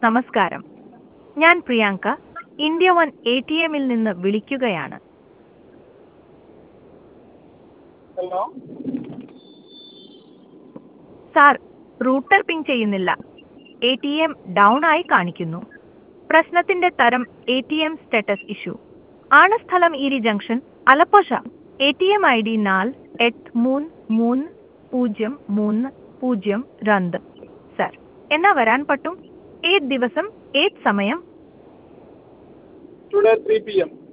നമസ്കാരം ഞാൻ Priyanka India one A T എമ്മിൽ നിന്ന് വിളിക്കുകയാണ് ഹലോ സാർ റൂട്ടർ പിങ് ചെയ്യുന്നില്ല എ ടി എം ഡൗൺ ആയി കാണിക്കുന്നു പ്രശ്നത്തിന്റെ തരം A T M status issue ആണ് സ്ഥലം ഇരി junction Alappuzha A T M I D നാല് എട്ട് മൂന്ന് മൂന്ന് പൂജ്യം മൂന്ന് പൂജ്യം രണ്ട് സർ എന്നാ വരാൻ പറ്റും ഏത് ദിവസം ഏത് സമയം ടുഡേ ത്രീ പി എം